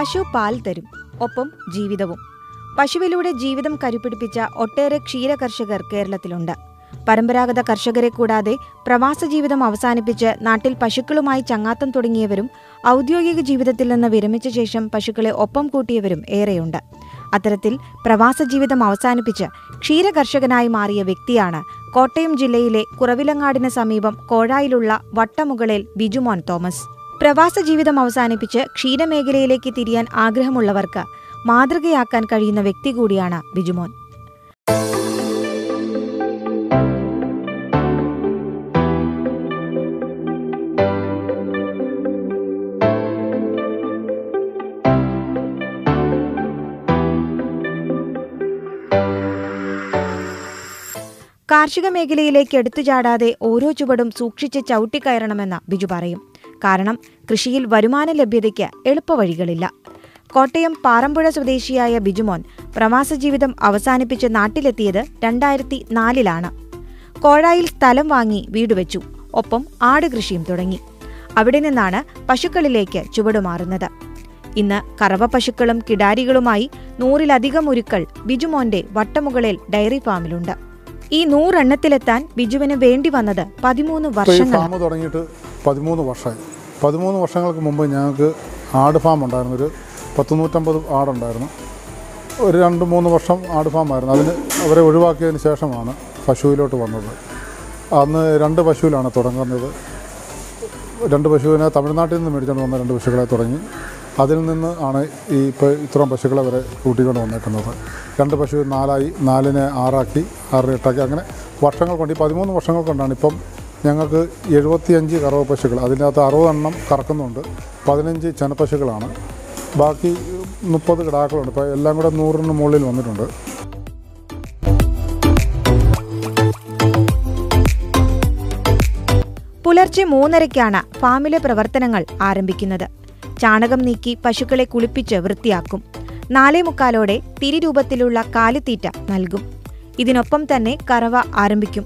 പശു പാൽ തരും ഒപ്പം ജീവിതവും പശുവിലൂടെ ജീവിതം കരുപിടിപ്പിച്ച ഒട്ടേറെ ക്ഷീര കർഷകർ കേരളത്തിലുണ്ട് പരമ്പരാഗത കർഷകരെ കൂടാതെ പ്രവാസ ജീവിതം അവസാനിപ്പിച്ച് നാട്ടിൽ പശുക്കളുമായി ചങ്ങാത്തം തുടങ്ങിയവരും ഔദ്യോഗിക ജീവിതത്തിൽ നിന്ന് വിരമിച്ച ശേഷം പശുക്കളെ ഒപ്പം കൂട്ടിയവരും ഏറെയുണ്ട് അത്തരത്തിൽ പ്രവാസ ജീവിതം അവസാനിപ്പിച്ച് ക്ഷീരകർഷകനായി മാറിയ വ്യക്തിയാണ് കോട്ടയം ജില്ലയിലെ കുറവിലങ്ങാടിന് സമീപം കോഴായിലുള്ള വട്ടമുകളിൽ ബിജുമോൻ തോമസ് പ്രവാസ ജീവിതം അവസാനിപ്പിച്ച് ക്ഷീരമേഖലയിലേക്ക് തിരിയാൻ ആഗ്രഹമുള്ളവർക്ക് മാതൃകയാക്കാൻ കഴിയുന്ന വ്യക്തി കൂടിയാണ് ബിജുമോൻ കാർഷിക മേഖലയിലേക്ക് എടുത്തുചാടാതെ ഓരോ ചുവടും സൂക്ഷിച്ച് ചവിട്ടിക്കയറണമെന്ന് ബിജു പറയും കാരണം കൃഷിയിൽ വരുമാന ലഭ്യതയ്ക്ക് എളുപ്പവഴികളില്ല കോട്ടയം പാറമ്പുഴ സ്വദേശിയായ ബിജുമോൻ പ്രവാസ ജീവിതം അവസാനിപ്പിച്ച് നാട്ടിലെത്തിയത് രണ്ടായിരത്തി നാലിലാണ് കോഴായിൽ സ്ഥലം വാങ്ങി വീട് വെച്ചു ഒപ്പം ആട് കൃഷിയും തുടങ്ങി അവിടെ നിന്നാണ് പശുക്കളിലേക്ക് ചുവടുമാറുന്നത് ഇന്ന് കറവ പശുക്കളും കിടാരികളുമായി നൂറിലധികം ഉരുക്കൾ ബിജുമോന്റെ വട്ടമുകളിൽ ഡയറി ഫാമിലുണ്ട് ഈ നൂറെണ്ണത്തിലെത്താൻ ബിജുവിന് വേണ്ടി വന്നത് പതിമൂന്ന് ഇപ്പോൾ ഈ വർഷങ്ങൾ ഫാം തുടങ്ങിയിട്ട് പതിമൂന്ന് വർഷമായി പതിമൂന്ന് വർഷങ്ങൾക്ക് മുമ്പ് ഞങ്ങൾക്ക് ആട് ഫാം ഉണ്ടായിരുന്നു ഒരു പത്ത് നൂറ്റമ്പത് ആടുണ്ടായിരുന്നു ഒരു രണ്ട് മൂന്ന് വർഷം ആട് ഫാം ആയിരുന്നു അതിന് അവരെ ഒഴിവാക്കിയതിന് ശേഷമാണ് പശുവിലോട്ട് വന്നത് അന്ന് രണ്ട് പശുവിലാണ് തുടങ്ങുന്നത് രണ്ട് പശുവിനെ തമിഴ്നാട്ടിൽ നിന്ന് മേടിച്ചുകൊണ്ട് വന്ന രണ്ട് പശുക്കളെ തുടങ്ങി അതിൽ നിന്ന് ആണ് ഈ ഇപ്പോൾ ഇത്രയും പശുക്കളെ വരെ കൂട്ടിക്കൊണ്ട് വന്നേക്കുന്നത് രണ്ട് പശു നാലായി നാലിനെ ആറാക്കി ആറ് എട്ടാക്കി അങ്ങനെ വർഷങ്ങൾ കൊണ്ട് ഈ പതിമൂന്ന് വർഷങ്ങൾ കൊണ്ടാണ് ഇപ്പം ഞങ്ങൾക്ക് എഴുപത്തിയഞ്ച് കറവ പശുക്കൾ അതിനകത്ത് അറുപതെണ്ണം കറക്കുന്നുണ്ട് പതിനഞ്ച് ചെനപ്പശുക്കളാണ് ബാക്കി മുപ്പത് കിടാക്കളുണ്ട് ഇപ്പോൾ എല്ലാം കൂടെ നൂറിന് മുകളിൽ വന്നിട്ടുണ്ട് പുലർച്ചെ മൂന്നരയ്ക്കാണ് ഫാമിലെ പ്രവർത്തനങ്ങൾ ആരംഭിക്കുന്നത് ചാണകം നീക്കി പശുക്കളെ കുളിപ്പിച്ച് വൃത്തിയാക്കും നാലേ മുക്കാലോടെ തിരിരൂപത്തിലുള്ള കാലിത്തീറ്റ നൽകും ഇതിനൊപ്പം തന്നെ കറവ ആരംഭിക്കും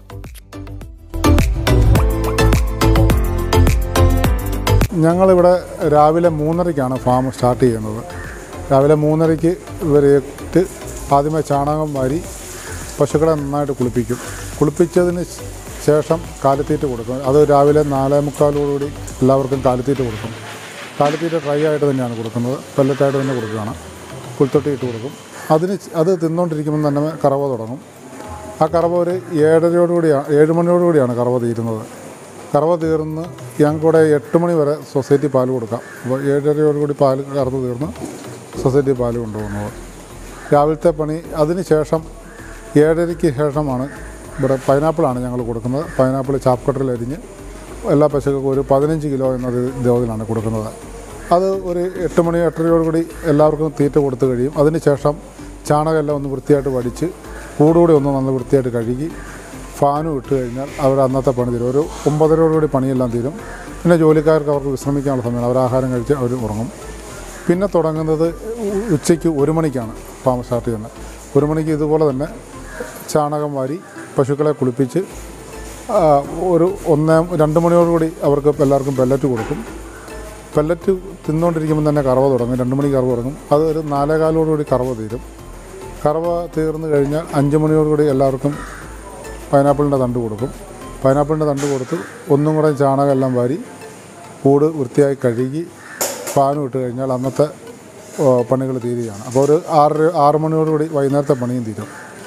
ഞങ്ങളിവിടെ രാവിലെ മൂന്നരയ്ക്കാണ് ഫാം സ്റ്റാർട്ട് ചെയ്യുന്നത് രാവിലെ മൂന്നരയ്ക്ക് ഇവരേറ്റ് ആദ്യമേ ചാണകം വാരി പശുക്കളെ നന്നായിട്ട് കുളിപ്പിക്കും കുളിപ്പിച്ചതിന് ശേഷം കാലിത്തീറ്റ കൊടുക്കും അത് രാവിലെ നാലേ മുക്കാലോടുകൂടി എല്ലാവർക്കും കാലിത്തീറ്റ കൊടുക്കും കാലിത്തീറ്റ ഡ്രൈ ആയിട്ട് തന്നെയാണ് കൊടുക്കുന്നത് പെല്ലറ്റായിട്ട് തന്നെ കൊടുക്കുകയാണ് പുൽത്തൊട്ടി ഇട്ട് കൊടുക്കും അതിന് ച- അത് തിന്നുകൊണ്ടിരിക്കുമ്പോൾ തന്നെ കറവ തുടങ്ങും ആ കറവ ഒരു ഏഴരയോടുകൂടിയാണ് ഏഴ് മണിയോടുകൂടിയാണ് കറവ തീരുന്നത് കറവ തീർന്ന് ഞങ്ങൾക്കിവിടെ എട്ട് മണി വരെ സൊസൈറ്റി പാൽ കൊടുക്കാം അപ്പോൾ ഏഴരയോടുകൂടി പാൽ കറന്ന് തീർന്ന് സൊസൈറ്റി പാൽ കൊണ്ടുപോകുന്നത് രാവിലത്തെ പണി അതിന് ശേഷം ഏഴരയ്ക്ക് ശേഷമാണ് ഇവിടെ പൈനാപ്പിളാണ് ഞങ്ങൾ കൊടുക്കുന്നത് പൈനാപ്പിൾ ചാപ്പ് കട്ടറിൽ അരിഞ്ഞ് എല്ലാ പശുക്കൾക്കും ഒരു പതിനഞ്ച് കിലോ എന്നത് തോതിലാണ് കൊടുക്കുന്നത് അത് ഒരു എട്ട് മണി എട്ടരയോടുകൂടി എല്ലാവർക്കും തീറ്റ കൊടുത്തു കഴിയും അതിന് ശേഷം ചാണകമെല്ലാം ഒന്ന് വൃത്തിയായിട്ട് വടിച്ച് കൂടുകൂടി ഒന്ന് നല്ല വൃത്തിയായിട്ട് കഴുകി ഫാനും ഇട്ട് കഴിഞ്ഞാൽ അവർ അന്നത്തെ പണി തീരും ഒരു ഒമ്പതരയോടുകൂടി പണിയെല്ലാം തീരും പിന്നെ ജോലിക്കാർക്ക് അവർക്ക് വിശ്രമിക്കാനുള്ള സമയമാണ് അവർ ആഹാരം കഴിച്ച് അവർ ഉറങ്ങും പിന്നെ തുടങ്ങുന്നത് ഉ- ഉച്ചയ്ക്ക് ഒരു മണിക്കാണ് ഫാം സ്റ്റാർട്ട് ചെയ്യുന്നത് ഒരു മണിക്ക് ഇതുപോലെ തന്നെ ചാണകം വാരി പശുക്കളെ കുളിപ്പിച്ച് ആ, ഒരു ഒന്നേ രണ്ട് മണിയോടുകൂടി അവർക്ക് എല്ലാവർക്കും പെല്ലറ്റ് കൊടുക്കും പെല്ലറ്റ് തിന്നുകൊണ്ടിരിക്കുമ്പോൾ തന്നെ കറവ തുടങ്ങും രണ്ട് മണിക്ക് കറവ തുടങ്ങും അത് ഒരു നാലേകാലോടുകൂടി കറവ തീരും കറവ തീർന്നു കഴിഞ്ഞാൽ അഞ്ച് മണിയോടുകൂടി എല്ലാവർക്കും പൈനാപ്പിളിൻ്റെ തണ്ട് കൊടുക്കും പൈനാപ്പിളിൻ്റെ തണ്ട് കൊടുത്ത് ഒന്നും കൂടെ ചാണകം എല്ലാം വാരി കൂട് വൃത്തിയായി കഴുകി ഫാനും ഇട്ട് കഴിഞ്ഞാൽ അന്നത്തെ പണികൾ തീരുകയാണ് അപ്പോൾ ഒരു ആറ് ആറ് മണിയോടുകൂടി വൈകുന്നേരത്തെ പണിയും തീരും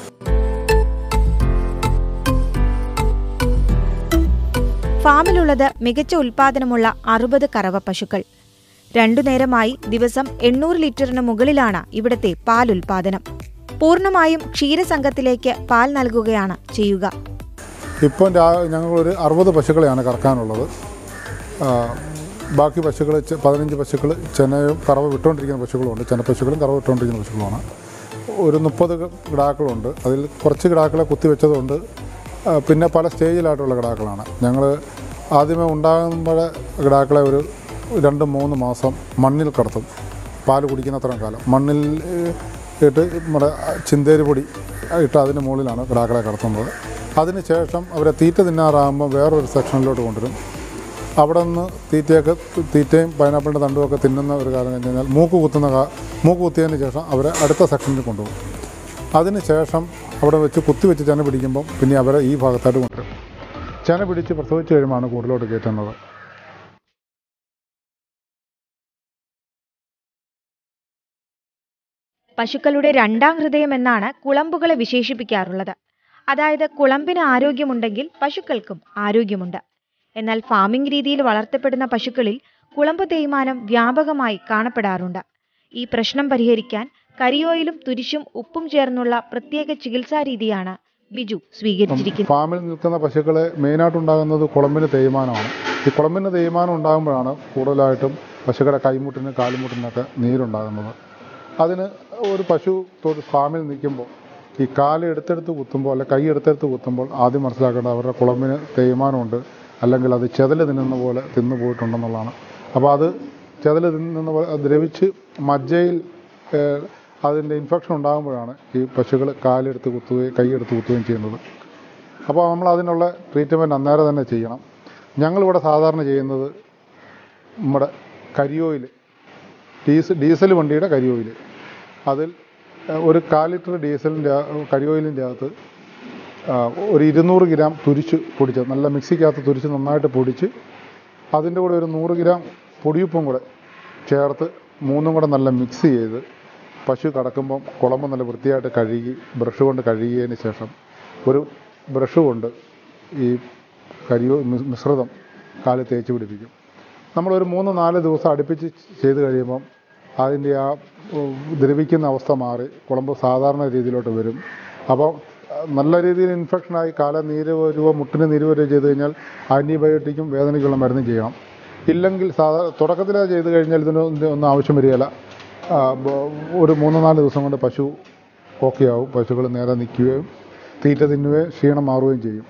ഫാമിലുള്ളത് മികച്ച ഉൽപാദനമുള്ള അറുപത് കറവ പശുക്കൾ രണ്ടു നേരമായി ദിവസം എണ്ണൂറ് ലിറ്ററിന് മുകളിലാണ് ഇവിടത്തെ പാൽ ഉൽപാദനം പൂർണ്ണമായും ക്ഷീരസംഘത്തിലേക്ക് പാൽ നൽകുകയാണ് ചെയ്യുക ഇപ്പം രാ ഞങ്ങളൊരു അറുപത് പശുക്കളെയാണ് കറക്കാനുള്ളത് ആ, ബാക്കി പശുക്കൾ ചെ- പതിനഞ്ച് പശുക്കൾ ചെനയും കറവ വിട്ടുകൊണ്ടിരിക്കുന്ന പശുക്കളുണ്ട് ചെനപ്പശുക്കളും കറവ വിട്ടുകൊണ്ടിരിക്കുന്ന പശുക്കളുമാണ് ഒരു മുപ്പത് കിടാക്കളുണ്ട് അതിൽ കുറച്ച് കിടാക്കളെ കുത്തിവെച്ചതുകൊണ്ട് ആ, പിന്നെ പല സ്റ്റേജിലായിട്ടുള്ള കിടാക്കളാണ് ഞങ്ങൾ ആദ്യമേ ഉണ്ടാകുമ്പോഴേ കിടാക്കളെ ഒരു രണ്ട് മൂന്ന് മാസം മണ്ണിൽ കിടത്തും പാല് കുടിക്കുന്നത്രയും കാലം മണ്ണിൽ ഏഹ്, ഇട്ട് നമ്മുടെ ചിന്തേരി പൊടി ഇട്ട് അതിന് മുകളിലാണ് കിടാക്കളെ കിടത്തുന്നത് അതിന് ശേഷം അവരെ തീറ്റ തിന്നാറാകുമ്പോൾ വേറൊരു സെക്ഷനിലോട്ട് കൊണ്ടുവരും അവിടെ നിന്ന് തീറ്റയൊക്കെ തീറ്റയും പൈനാപ്പിളിൻ്റെ തണ്ടുമൊക്കെ തിന്നുന്ന ഒരു കാര്യം കഴിഞ്ഞ് കഴിഞ്ഞാൽ മൂക്ക് കുത്തുന്ന കാ- മൂക്ക് കുത്തിയതിന് ശേഷം അവരെ അടുത്ത സെക്ഷനിൽ കൊണ്ടുപോകും അതിന് ശേഷം അവിടെ വെച്ച് കുത്തി വെച്ച് ചെന പിടിക്കുമ്പം പിന്നെ അവരെ ഈ ഭാഗത്തായിട്ട് കൊണ്ടുവരും ചെന പിടിച്ച് പ്രസവിച്ച് കഴിയുമ്പോഴാണ് കൂടുതലോട്ട് കയറ്റുന്നത് പശുക്കളുടെ രണ്ടാം ഹൃദയം എന്നാണ് കുളമ്പുകളെ വിശേഷിപ്പിക്കാറുള്ളത് അതായത് കുളമ്പിന് ആരോഗ്യമുണ്ടെങ്കിൽ പശുക്കൾക്കും ആരോഗ്യമുണ്ട് എന്നാൽ ഫാമിംഗ് രീതിയിൽ വളർത്തപ്പെടുന്ന പശുക്കളിൽ കുളമ്പ് തേയ്മാനം വ്യാപകമായി കാണപ്പെടാറുണ്ട് ഈ പ്രശ്നം പരിഹരിക്കാൻ കരിയോയിലും തുരിശും ഉപ്പും ചേർന്നുള്ള പ്രത്യേക ചികിത്സാ രീതിയാണ് ബിജു സ്വീകരിച്ചിരിക്കുന്നത് ഫാമിൽ നിൽക്കുന്ന പശുക്കളെ മെയിനായിട്ട് ഉണ്ടാകുന്നത് കുളമ്പിന് തേയ്മാനമാണ് ഈ കുളമ്പിന് തേയ്മാനം ഉണ്ടാകുമ്പോഴാണ് കൂടുതലായിട്ടും പശുക്കളുടെ കൈമുട്ടിന് കാലുമുട്ടിനൊക്കെ നീരുണ്ടാകുന്നത് അതിന് ഒരു പശു തൊട്ട് ഫാമിൽ നിൽക്കുമ്പോൾ ഈ കാല് എടുത്തെടുത്ത് കുത്തുമ്പോൾ അല്ലെ കൈ എടുത്തെടുത്ത് കുത്തുമ്പോൾ ആദ്യം മനസ്സിലാക്കേണ്ടത് അവരുടെ കുളമ്പിന് തേയ്മാനമുണ്ട് അല്ലെങ്കിൽ അത് ചെതല് തിന്നുന്ന പോലെ തിന്നു പോയിട്ടുണ്ടെന്നുള്ളതാണ് അപ്പോൾ അത് ചെതല് തിന്നുന്ന പോലെ അത് ദ്രവിച്ച് മജ്ജയിൽ ഏഹ്, അതിൻ്റെ ഇൻഫെക്ഷൻ ഉണ്ടാകുമ്പോഴാണ് ഈ പശുക്കൾ കാലെടുത്ത് കുത്തുകയും കൈയെടുത്ത് കുത്തുകയും ചെയ്യുന്നത് അപ്പോൾ നമ്മൾ അതിനുള്ള ട്രീറ്റ്മെൻറ്റ് അന്നേരം തന്നെ ചെയ്യണം ഞങ്ങളിവിടെ സാധാരണ ചെയ്യുന്നത് നമ്മുടെ കരിയോയിൽ ഡീസൽ ഡീസൽ വണ്ടിയുടെ കരിയോയിൽ അതിൽ ഏഹ്, ഒരു കാൽ ലിറ്റർ ഡീസലിൻ്റെ കരിയോയിലിൻ്റെ അകത്ത് ആ, ഒരു ഇരുന്നൂറ് ഗ്രാം തുരിച്ച് പൊടിച്ച് നല്ല മിക്സിക്കകത്ത് തുരിച്ച് നന്നായിട്ട് പൊടിച്ച് അതിൻ്റെ കൂടെ ഒരു നൂറ് ഗ്രാം പൊടിയുപ്പും കൂടെ ചേർത്ത് മൂന്നും കൂടെ നല്ല മിക്സ് ചെയ്ത് പശു കടക്കുമ്പം കുളമ്പ് നല്ല വൃത്തിയായിട്ട് കഴുകി ബ്രഷ് കൊണ്ട് കഴുകിയതിന് ശേഷം ഒരു ബ്രഷ് കൊണ്ട് ഈ കരിയോ മി- മിശ്രിതം കാലിൽ തേച്ച് പിടിപ്പിക്കും നമ്മളൊരു മൂന്ന് നാല് ദിവസം അടുപ്പിച്ച് ചെയ്ത് കഴിയുമ്പം അതിൻ്റെ ആ ഉം, ദ്രവിക്കുന്ന അവസ്ഥ മാറി കുളമ്പ് സാധാരണ രീതിയിലോട്ട് വരും അപ്പോൾ അഹ്, നല്ല രീതിയിൽ ഇൻഫെക്ഷനായി കാല നീര് വരുവോ മുട്ടിന് നീര് വരുകയോ ചെയ്ത് കഴിഞ്ഞാൽ ആൻറ്റിബയോട്ടിക്കും വേദനയ്ക്കുള്ള മരുന്നും ചെയ്യണം ഇല്ലെങ്കിൽ സാധാ തുടക്കത്തിൽ അത് ചെയ്ത് കഴിഞ്ഞാൽ ഇതിന് ഇതിന് ഒന്നും ആവശ്യം വരികയില്ല ആ, ബ- ഒരു മൂന്ന് നാല് ദിവസം കൊണ്ട് പശു ഓക്കെ ആവും പശുക്കൾ നേരെ നിൽക്കുകയും തീറ്റ തിന്നുകയും ക്ഷീണം മാറുകയും ചെയ്യും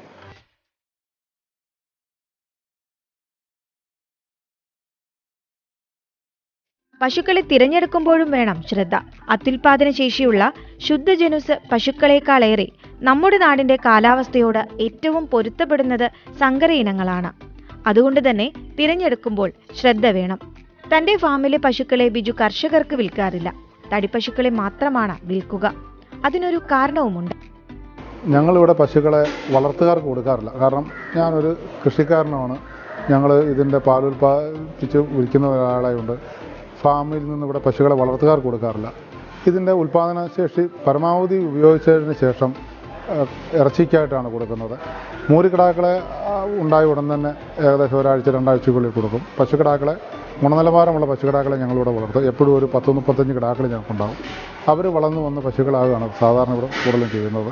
പശുക്കളെ തിരഞ്ഞെടുക്കുമ്പോഴും വേണം ശ്രദ്ധ അത്യുൽപാദന ശേഷിയുള്ള ശുദ്ധജനുസ് പശുക്കളെക്കാളേറെ നമ്മുടെ നാടിന്റെ കാലാവസ്ഥയോട് ഏറ്റവും പൊരുത്തപ്പെടുന്നത് സങ്കര ഇനങ്ങളാണ് അതുകൊണ്ട് തന്നെ തിരഞ്ഞെടുക്കുമ്പോൾ ശ്രദ്ധ വേണം തന്റെ ഫാമിലെ പശുക്കളെ ബിജു കർഷകർക്ക് വിൽക്കാറില്ല തടിപ്പശുക്കളെ മാത്രമാണ് വിൽക്കുക അതിനൊരു കാരണവുമുണ്ട് ഞങ്ങളിവിടെ പശുക്കളെ വളർത്തുകാർക്ക് കൊടുക്കാറില്ല കാരണം ഞാനൊരു കൃഷിക്കാരനാണ് ഞങ്ങൾ ഇതിൻ്റെ പാലുൽപാദിപ്പിച്ച് വിൽക്കുന്ന ഒരാളായുണ്ട് ഫാമിൽ നിന്ന് ഇവിടെ പശുക്കളെ വളർത്തുകാർക്ക് കൊടുക്കാറില്ല ഇതിൻ്റെ ഉൽപ്പാദന ശേഷി പരമാവധി ഉപയോഗിച്ചതിന് ശേഷം ഏഹ്, ഇറച്ചിക്കായിട്ടാണ് കൊടുക്കുന്നത് മൂരിക്കിടാക്കളെ ആ, ഉണ്ടായ ഉടൻ തന്നെ ഏകദേശം ഒരാഴ്ച രണ്ടാഴ്ചക്കുള്ളിൽ കൊടുക്കും പശുക്കിടാക്കളെ ഗുണനിലവാരമുള്ള പശുക്കിടാക്കളെ ഞങ്ങളിവിടെ വളർത്തും എപ്പോഴും ഒരു പത്ത് മുപ്പത്തഞ്ച് കിടാക്കൾ ഞങ്ങൾക്കുണ്ടാവും അവർ വളർന്നു വന്ന് പശുക്കളാകുകയാണ് സാധാരണ ഇവിടെ കൂടുതലും ചെയ്യുന്നത്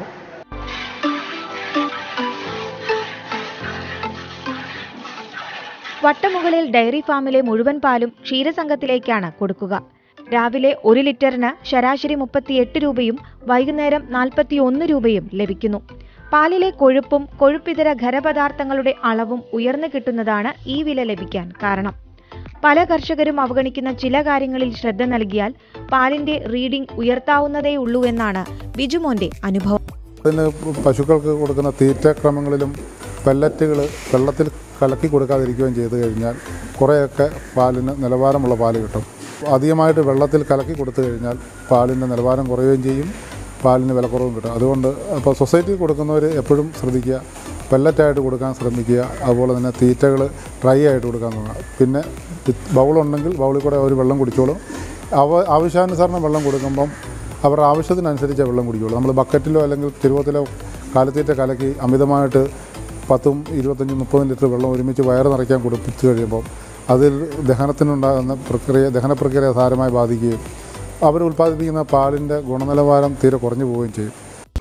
വട്ടമുകളിൽ ഡയറി ഫാമിലെ മുഴുവൻ പാലും ക്ഷീരസംഘത്തിലേക്കാണ് കൊടുക്കുക രാവിലെ ഒരു ലിറ്ററിന് ശരാശരി മുപ്പത്തിയെട്ട് രൂപയും വൈകുന്നേരം നാൽപ്പത്തിയൊന്ന് രൂപയും ലഭിക്കുന്നു പാലിലെ കൊഴുപ്പും കൊഴുപ്പിതര ഖരപദാർത്ഥങ്ങളുടെ അളവും ഉയർന്നു കിട്ടുന്നതാണ് ഈ വില ലഭിക്കാൻ കാരണം പല കർഷകരും അവഗണിക്കുന്ന ചില കാര്യങ്ങളിൽ ശ്രദ്ധ നൽകിയാൽ പാലിന്റെ റീഡിംഗ് ഉയർത്താവുന്നതേ ഉള്ളൂ എന്നാണ് ബിജുമോന്റെ അനുഭവം അതിന് പശുക്കൾക്ക് കൊടുക്കുന്ന തീറ്റക്രമങ്ങളിലും പെല്ലറ്റുകൾ വെള്ളത്തിൽ കലക്കി കൊടുക്കാതിരിക്കുകയും ചെയ്തു കഴിഞ്ഞാൽ കുറേയൊക്കെ പാലിന് നിലവാരമുള്ള പാല് കിട്ടും അധികമായിട്ട് വെള്ളത്തിൽ കലക്കി കൊടുത്തു കഴിഞ്ഞാൽ പാലിൻ്റെ നിലവാരം കുറയുകയും ചെയ്യും പാലിന് വിലക്കുറവും കിട്ടും അതുകൊണ്ട് ഇപ്പോൾ സൊസൈറ്റി കൊടുക്കുന്നവർ എപ്പോഴും ശ്രദ്ധിക്കുക പെല്ലറ്റായിട്ട് കൊടുക്കാൻ ശ്രമിക്കുക അതുപോലെ തന്നെ തീറ്റകൾ ഡ്രൈ ആയിട്ട് കൊടുക്കാൻ നോക്കുക പിന്നെ ബൗളുണ്ടെങ്കിൽ ബൗളിൽ കൂടെ അവർ വെള്ളം കുടിച്ചോളും അവ ആവശ്യാനുസരണം വെള്ളം കൊടുക്കുമ്പം അവരുടെ ആവശ്യത്തിനനുസരിച്ചേ വെള്ളം കുടിക്കുകയുള്ളൂ നമ്മൾ ബക്കറ്റിലോ അല്ലെങ്കിൽ ചെരുവത്തിലോ കാലത്തീറ്റ കലക്കി അമിതമായിട്ട് പത്തും ഇരുപത്തഞ്ചും മുപ്പതും ലിറ്റർ വെള്ളം ഒരുമിച്ച് വയറ് നിറയ്ക്കാൻ കുടിപ്പിച്ച് കഴിയുമ്പോൾ അതിൽ ദഹനത്തിനുണ്ടാകുന്ന പ്രക്രിയ ദഹന പ്രക്രിയ സാരമായി ബാധിക്കുകയും അവർ ഉൽപ്പാദിപ്പിക്കുന്ന പാലിൻ്റെ ഗുണനിലവാരം തീരെ കുറഞ്ഞു പോവുകയും ചെയ്യും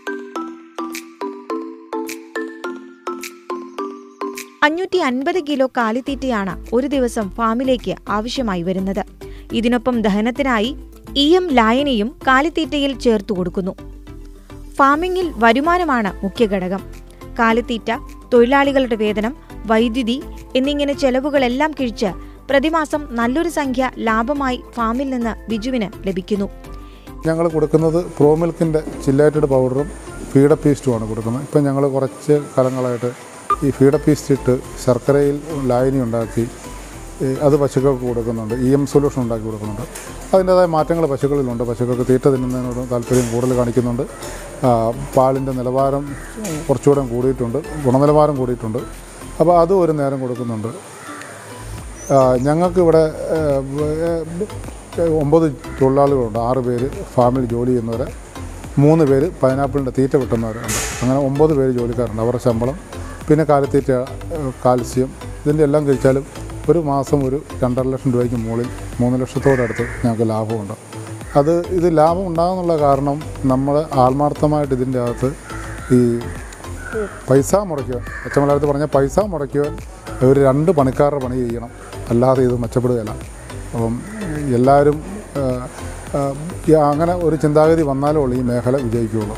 അഞ്ഞൂറ്റി അൻപത് കിലോ കാലിത്തീറ്റയാണ് ഒരു ദിവസം ഫാമിലേക്ക് ആവശ്യമായി വരുന്നത് ഇതിനൊപ്പം ദഹനത്തിനായി ഇ എം ലായനിയും കാലിത്തീറ്റയിൽ ചേർത്തു കൊടുക്കുന്നു ഫാമിംഗിൽ വരുമാനമാണ് മുഖ്യ ഘടകം കാലിത്തീറ്റ തൊഴിലാളികളുടെ വേതനം വൈദ്യുതി എന്നിങ്ങനെ ചെലവുകളെല്ലാം കിഴിച്ച് പ്രതിമാസം നല്ലൊരു സംഖ്യ ലാഭമായി ഫാമിൽ നിന്ന് ബിജുവിന് ലഭിക്കുന്നു ഞങ്ങൾ കൊടുക്കുന്നത് പ്രോ മിൽക്കിൻ്റെ ചില്ലാറ്റഡ് പൗഡറും ഫീഡ പീസ്റ്റുമാണ് കൊടുക്കുന്നത് ഇപ്പം ഞങ്ങൾ കുറച്ച് കാലങ്ങളായിട്ട് ഈ ഫീഡപ്പീസ്റ്റ് ഇട്ട് ശർക്കരയിൽ ലായനി ഉണ്ടാക്കി ഈ അത് പശുക്കൾക്ക് കൊടുക്കുന്നുണ്ട് ഇ എം സൊല്യൂഷൻ ഉണ്ടാക്കി കൊടുക്കുന്നുണ്ട് അതിൻ്റേതായ മാറ്റങ്ങൾ പശുക്കളിലുണ്ട് പശുക്കൾക്ക് തീറ്റ തിന്നുന്നതിനോട് താല്പര്യം കൂടുതൽ കാണിക്കുന്നുണ്ട് ആ, പാലിൻ്റെ നിലവാരം കുറച്ചുകൂടെ കൂടിയിട്ടുണ്ട് ഗുണനിലവാരം കൂടിയിട്ടുണ്ട് അപ്പോൾ അതും ഒരു നേരം കൊടുക്കുന്നുണ്ട് ആ, ഞങ്ങൾക്കിവിടെ ആ, ഏ, ഒമ്പത് തൊഴിലാളികളുണ്ട് ആറ് പേര് ഫാമിൽ ജോലി ചെയ്യുന്നവർ മൂന്ന് പേര് പൈനാപ്പിളിൻ്റെ തീറ്റ വെട്ടുന്നവരുണ്ട് അങ്ങനെ ഒമ്പത് പേര് ജോലിക്കാരുണ്ട് അവരുടെ ശമ്പളം പിന്നെ കാലിത്തീറ്റ ഏ, കാൽസ്യം ഇതിൻ്റെ എല്ലാം കഴിച്ചാലും ഒരു മാസം ഒരു രണ്ടര ലക്ഷം രൂപയ്ക്ക് മുകളിൽ മൂന്ന് ലക്ഷത്തോടടുത്ത് ഞങ്ങൾക്ക് ലാഭമുണ്ട് അത് ഇത് ലാഭം ഉണ്ടാകുന്നുള്ള കാരണം നമ്മൾ ആത്മാർത്ഥമായിട്ട് ഇതിൻ്റെ അകത്ത് ഈ പൈസ മുടക്കുവാൻ അച്ഛമ്മലടുത്ത് പറഞ്ഞാൽ പൈസ മുടക്കുവാൻ ഒരു രണ്ട് പണിക്കാരുടെ പണി ചെയ്യണം അല്ലാതെ ഇത് മെച്ചപ്പെടുകയില്ല അപ്പം എല്ലാവരും ആ, ആ, ഈ അങ്ങനെ ഒരു ചിന്താഗതി വന്നാലേ ഉള്ളൂ ഈ മേഖല വിജയിക്കുകയുള്ളൂ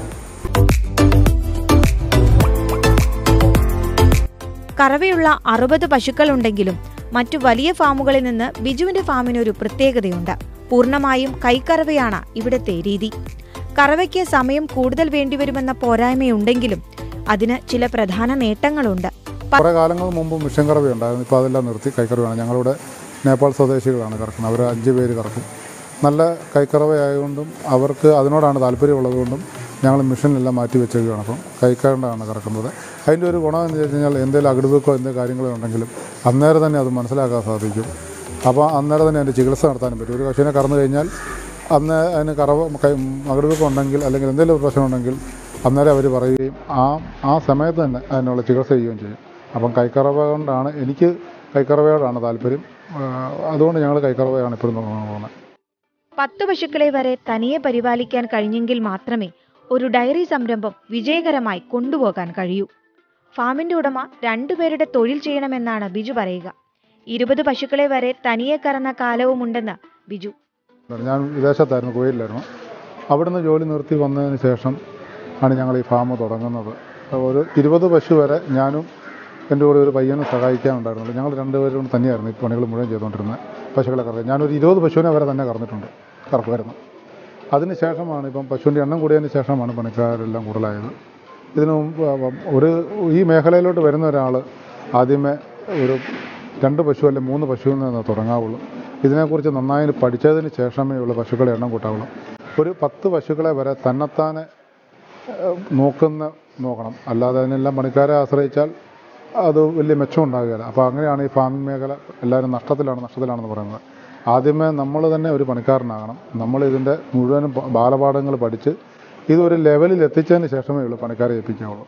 കറവയുള്ള അറുപത് പശുക്കളുണ്ടെങ്കിലും മറ്റു വലിയ ഫാമുകളിൽ നിന്ന് ബിജുവിന്റെ ഫാമിനൊരു പ്രത്യേകതയുണ്ട് പൂർണ്ണമായും കൈക്കറവയാണ് ഇവിടുത്തെ രീതി കറവയ്ക്ക് സമയം കൂടുതൽ വേണ്ടിവരുമെന്ന പോരായ്മയുണ്ടെങ്കിലും അതിന് ചില പ്രധാന നേട്ടങ്ങളുണ്ട് കുറേ കാലങ്ങൾ മുമ്പ് മിഷൻ കറവ ഉണ്ടായിരുന്നു ഇപ്പോൾ അതെല്ലാം നിർത്തി കൈക്കറവയാണ് ഞങ്ങളിവിടെ നേപ്പാൾ സ്വദേശികളാണ് കറക്കുന്നത് അവർ അഞ്ച് പേര് കറക്കും നല്ല കൈക്കറവയായതുകൊണ്ടും അവർക്ക് അതിനോടാണ് താല്പര്യമുള്ളതുകൊണ്ടും ഞങ്ങൾ മിഷനെല്ലാം മാറ്റി വെച്ചേക്കുകയാണ് അപ്പം കൈക്കാണ്ടാണ് കറക്കുന്നത് അതിൻ്റെ ഒരു ഗുണം എന്ന് വെച്ച് കഴിഞ്ഞാൽ എന്തെങ്കിലും അകിടുവെക്കോ എന്തെങ്കിലും കാര്യങ്ങളോ ഉണ്ടെങ്കിലും അന്നേരം തന്നെ അത് മനസ്സിലാക്കാൻ സാധിക്കും അപ്പോൾ അന്നേരം തന്നെ അതിൻ്റെ ചികിത്സ നടത്താനും പറ്റും ഒരു പശുവിനെ കറന്നു കഴിഞ്ഞാൽ അന്ന് അതിന് കറവ കൈ അകിടുവെക്കം ഉണ്ടെങ്കിൽ അല്ലെങ്കിൽ എന്തെങ്കിലും ഒരു പ്രശ്നം ഉണ്ടെങ്കിൽ അന്നേരം അവർ പറയുകയും ആ ആ സമയത്ത് തന്നെ അതിനുള്ള ചികിത്സ ചെയ്യുകയും ചെയ്യും അപ്പം കൈക്കറവ കൊണ്ടാണ് എനിക്ക് കൈക്കറവയോടാണ് താല്പര്യം ആ, അതുകൊണ്ട് ഞങ്ങൾ കൈക്കറവയാണ് ഇപ്പോഴും പോകുന്നത് പത്ത് പശുക്കളെ വരെ തനിയെ പരിപാലിക്കാൻ കഴിഞ്ഞെങ്കിൽ മാത്രമേ ഒരു ഡയറി സംരംഭം വിജയകരമായി കൊണ്ടുപോകാൻ കഴിയൂ ഫാമിന്റെ ഉടമ രണ്ടുപേരുടെ തൊഴിൽ ചെയ്യണമെന്നാണ് ബിജു പറയുക ഇരുപത് പശുക്കളെ വരെ തനിയെ കറന്ന കാലവുമുണ്ടെന്ന് ബിജു ഞാൻ വിദേശത്തായിരുന്നു കുവൈറ്റിലായിരുന്നു അവിടുന്ന് ജോലി നിർത്തി വന്നതിന് ശേഷം ആണ് ഞങ്ങൾ ഈ ഫാം തുടങ്ങുന്നത് അപ്പോൾ ഒരു ഇരുപത് പശു വരെ ഞാനും എൻ്റെ കൂടെ ഒരു പയ്യനും സഹായിക്കാനുണ്ടായിരുന്നുള്ളൂ ഞങ്ങൾ രണ്ടുപേരും തന്നെയായിരുന്നു ഈ പണികൾ മുഴുവൻ ചെയ്തുകൊണ്ടിരുന്നത് പശുക്കളെ കറക്കുക ഞാനൊരു ഇരുപത് പശുവിനെ വരെ തന്നെ കറന്നിട്ടുണ്ട് കറക്കുമായിരുന്നു അതിന് ശേഷമാണ് ഇപ്പം പശുവിൻ്റെ എണ്ണം കൂടിയതിന് ശേഷമാണ് പണിക്കാരെല്ലാം കൂടുതലായത് ഇതിനു മുമ്പ് അപ്പം ഒരു ഈ മേഖലയിലോട്ട് വരുന്ന ഒരാൾ ആദ്യമേ ഒരു രണ്ട് പശു അല്ലെങ്കിൽ മൂന്ന് പശുവിൽ നിന്ന് തുടങ്ങാവുള്ളൂ ഇതിനെക്കുറിച്ച് നന്നായി പഠിച്ചതിന് ശേഷമേ ഉള്ളൂ പശുക്കളെ എണ്ണം കൂട്ടാവുള്ളൂ ഒരു പത്ത് പശുക്കളെ വരെ തന്നെത്താനെ ഏഹ്, നോക്കുന്ന നോക്കണം അല്ലാതെ അതിനെല്ലാം പണിക്കാരെ ആശ്രയിച്ചാൽ അത് വലിയ മെച്ചം ഉണ്ടാകുകയില്ല അപ്പോൾ അങ്ങനെയാണ് ഈ ഫാമിംഗ് മേഖല എല്ലാവരും നഷ്ടത്തിലാണ് നഷ്ടത്തിലാണെന്ന് പറയുന്നത് ആദ്യമേ നമ്മൾ തന്നെ ഒരു പണിക്കാരനാകണം നമ്മൾ ഇതിൻ്റെ മുഴുവനും ബ- ബാലപാഠങ്ങൾ പഠിച്ച് ഇതൊരു ലെവലിൽ എത്തിച്ചതിന് ശേഷമേ ഉള്ളൂ പണിക്കാരെ ഏൽപ്പിക്കാവുള്ളൂ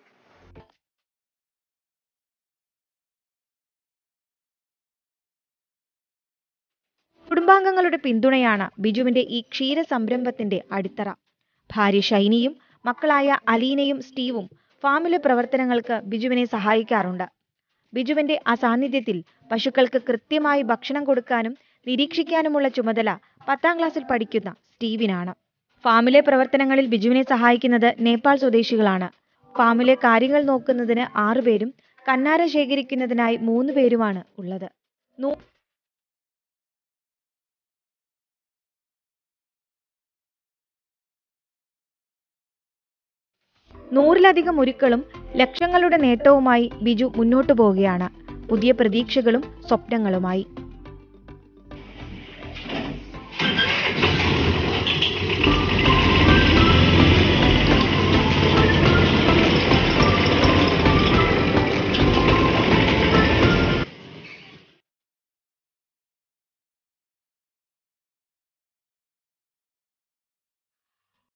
കുടുംബാംഗങ്ങളുടെ പിന്തുണയാണ് ബിജുവിന്റെ ഈ ക്ഷീര സംരംഭത്തിന്റെ അടിത്തറ ഭാര്യ ഷൈനിയും മക്കളായ അലീനയും സ്റ്റീവും ഫാമിലെ പ്രവർത്തനങ്ങൾക്ക് ബിജുവിനെ സഹായിക്കാറുണ്ട് ബിജുവിന്റെ അസാന്നിധ്യത്തിൽ പശുക്കൾക്ക് കൃത്യമായി ഭക്ഷണം കൊടുക്കാനും നിരീക്ഷിക്കാനുമുള്ള ചുമതല പത്താം ക്ലാസ്സിൽ പഠിക്കുന്ന സ്റ്റീവിനാണ് ഫാമിലെ പ്രവർത്തനങ്ങളിൽ ബിജുവിനെ സഹായിക്കുന്നത് നേപ്പാൾ സ്വദേശികളാണ് ഫാമിലെ കാര്യങ്ങൾ നോക്കുന്നതിന് ആറുപേരും കന്നാര ശേഖരിക്കുന്നതിനായി മൂന്ന് പേരുമാണ് ഉള്ളത് നൂ- നൂറിലധികം ഉരുക്കളും ലക്ഷങ്ങളുടെ നേട്ടവുമായി ബിജു മുന്നോട്ടു പോവുകയാണ് പുതിയ പ്രതീക്ഷകളും സ്വപ്നങ്ങളുമായി